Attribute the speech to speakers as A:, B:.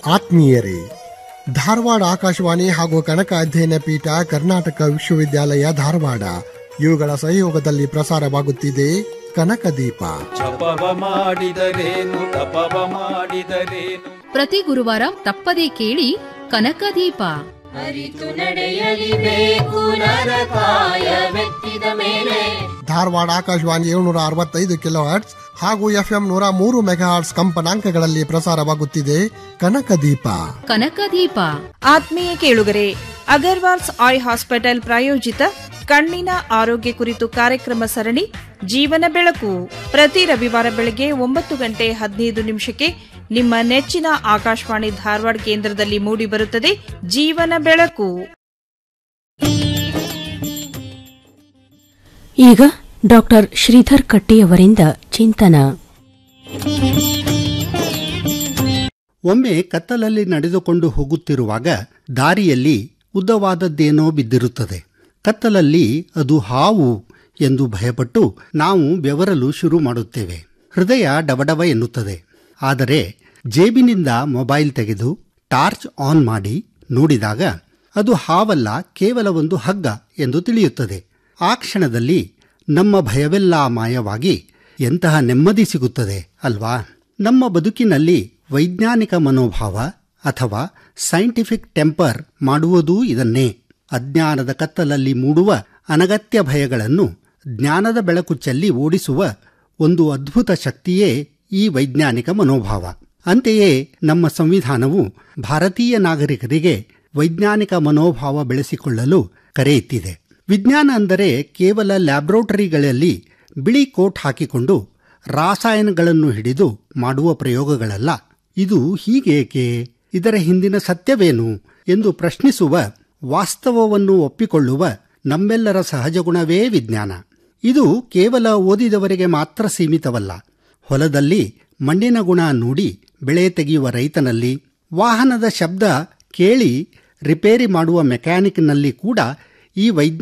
A: ಆತ್ಮೀಯರೇ ಧಾರವಾಡ ಆಕಾಶವಾಣಿ ಹಾಗೂ ಕನಕ ಅಧ್ಯಯನ ಪೀಠ ಕರ್ನಾಟಕ ವಿಶ್ವವಿದ್ಯಾಲಯ ಧಾರವಾಡ ಇವುಗಳ ಸಹಯೋಗದಲ್ಲಿ ಪ್ರಸಾರವಾಗುತ್ತಿದೆ ಕನಕ ದೀಪ
B: ಜಪವ ಮಾಡಿದರೇನು ತಪವ ಮಾಡಿದರೇನು
C: ಪ್ರತಿ ಗುರುವಾರ ತಪ್ಪದೇ ಕೇಳಿ ಕನಕದೀಪ
D: ಅರಿತು ನಡೆಯಲಿಬೇಕು ನರಕಾಯ ಮೆತ್ತಿದ ಮೇಲೆ
A: ಧಾರವಾಡ ಆಕಾಶವಾಣಿ ಏಳ್ನೂರ ಅರವತ್ತೈದು ಕಿಲೋ ಹರ್ಟ್ಸ್ ಹಾಗೂ ಎಫ್ಎಂ ನೂರ ಮೂರು ಮೆಗಾಹರ್ಟ್ಸ್ ಕಂಪನಾಂಕಗಳಲ್ಲಿ ಪ್ರಸಾರವಾಗುತ್ತಿದೆ ಕನಕ ದೀಪ
C: ಕನಕದೀಪ
E: ಆತ್ಮೀಯ ಕೇಳುಗರೆ ಅಗರ್ವಾಲ್ಸ್ ಆಯ್ ಹಾಸ್ಪಿಟಲ್ ಪ್ರಾಯೋಜಿತ ಕಣ್ಣಿನ ಆರೋಗ್ಯ ಕುರಿತು ಕಾರ್ಯಕ್ರಮ ಸರಣಿ ಜೀವನ ಬೆಳಕು ಪ್ರತಿ ರವಿವಾರ ಬೆಳಗ್ಗೆ ಒಂಬತ್ತು ಗಂಟೆ ಹದಿನೈದು ನಿಮಿಷಕ್ಕೆ ನಿಮ್ಮ ನೆಚ್ಚಿನ ಆಕಾಶವಾಣಿ ಧಾರವಾಡ ಕೇಂದ್ರದಲ್ಲಿ ಮೂಡಿಬರುತ್ತದೆ ಜೀವನ ಬೆಳಕು
F: ಈಗ ಡಾಕ್ಟರ್ ಶ್ರೀಧರ್ ಕಟ್ಟಿಯವರಿಂದ ಚಿಂತನ
G: ಒಮ್ಮೆ ಕತ್ತಲಲ್ಲಿ ನಡೆದುಕೊಂಡು ಹೋಗುತ್ತಿರುವಾಗ ದಾರಿಯಲ್ಲಿ ಉದ್ದವಾದದ್ದೇನೋ ಬಿದ್ದಿರುತ್ತದೆ ಕತ್ತಲಲ್ಲಿ ಅದು ಹಾವು ಎಂದು ಭಯಪಟ್ಟು ನಾವು ಬೆವರಲು ಶುರು ಮಾಡುತ್ತೇವೆ ಹೃದಯ ಡಬಡಬ ಎನ್ನುತ್ತದೆ ಆದರೆ ಜೇಬಿನಿಂದ ಮೊಬೈಲ್ ತೆಗೆದು ಟಾರ್ಚ್ ಆನ್ ಮಾಡಿ ನೋಡಿದಾಗ ಅದು ಹಾವಲ್ಲ ಕೇವಲ ಒಂದು ಹಗ್ಗ ಎಂದು ತಿಳಿಯುತ್ತದೆ ಆ ಕ್ಷಣದಲ್ಲಿ ನಮ್ಮ ಭಯವೆಲ್ಲ ಮಾಯವಾಗಿ ಎಂತಹ ನೆಮ್ಮದಿ ಸಿಗುತ್ತದೆ ಅಲ್ವಾ ನಮ್ಮ ಬದುಕಿನಲ್ಲಿ ವೈಜ್ಞಾನಿಕ ಮನೋಭಾವ ಅಥವಾ ಸೈಂಟಿಫಿಕ್ ಟೆಂಪರ್ ಮಾಡುವುದೂ ಇದನ್ನೇ ಅಜ್ಞಾನದ ಕತ್ತಲಲ್ಲಿ ಮೂಡುವ ಅನಗತ್ಯ ಭಯಗಳನ್ನು ಜ್ಞಾನದ ಬೆಳಕು ಚೆಲ್ಲಿ ಓಡಿಸುವ ಒಂದು ಅದ್ಭುತ ಶಕ್ತಿಯೇ ಈ ವೈಜ್ಞಾನಿಕ ಮನೋಭಾವ ಅಂತೆಯೇ ನಮ್ಮ ಸಂವಿಧಾನವು ಭಾರತೀಯ ನಾಗರಿಕರಿಗೆ ವೈಜ್ಞಾನಿಕ ಮನೋಭಾವ ಬೆಳೆಸಿಕೊಳ್ಳಲು ಕರೆ ಎತ್ತಿದೆ ವಿಜ್ಞಾನ ಅಂದರೆ ಕೇವಲ ಲ್ಯಾಬ್ರೋಟರಿಗಳಲ್ಲಿ ಬಿಳಿ ಕೋಟ್ ಹಾಕಿಕೊಂಡು ರಾಸಾಯನಗಳನ್ನು ಹಿಡಿದು ಮಾಡುವ ಪ್ರಯೋಗಗಳಲ್ಲ ಇದು ಹೀಗೇಕೆ ಇದರ ಹಿಂದಿನ ಸತ್ಯವೇನು ಎಂದು ಪ್ರಶ್ನಿಸುವ ವಾಸ್ತವವನ್ನು ಒಪ್ಪಿಕೊಳ್ಳುವ ನಮ್ಮೆಲ್ಲರ ಸಹಜ ಗುಣವೇ ವಿಜ್ಞಾನ ಇದು ಕೇವಲ ಓದಿದವರಿಗೆ ಮಾತ್ರ ಸೀಮಿತವಲ್ಲ ಹೊಲದಲ್ಲಿ ಮಣ್ಣಿನ ಗುಣ ನೋಡಿ ಬೆಳೆ ತೆಗೆಯುವ ರೈತನಲ್ಲಿ ವಾಹನದ ಶಬ್ದ ಕೇಳಿ ರಿಪೇರಿ ಮಾಡುವ ಮೆಕ್ಯಾನಿಕ್ನಲ್ಲಿ ಕೂಡ ಈ ವೈಜ್ಞಾನಿಕ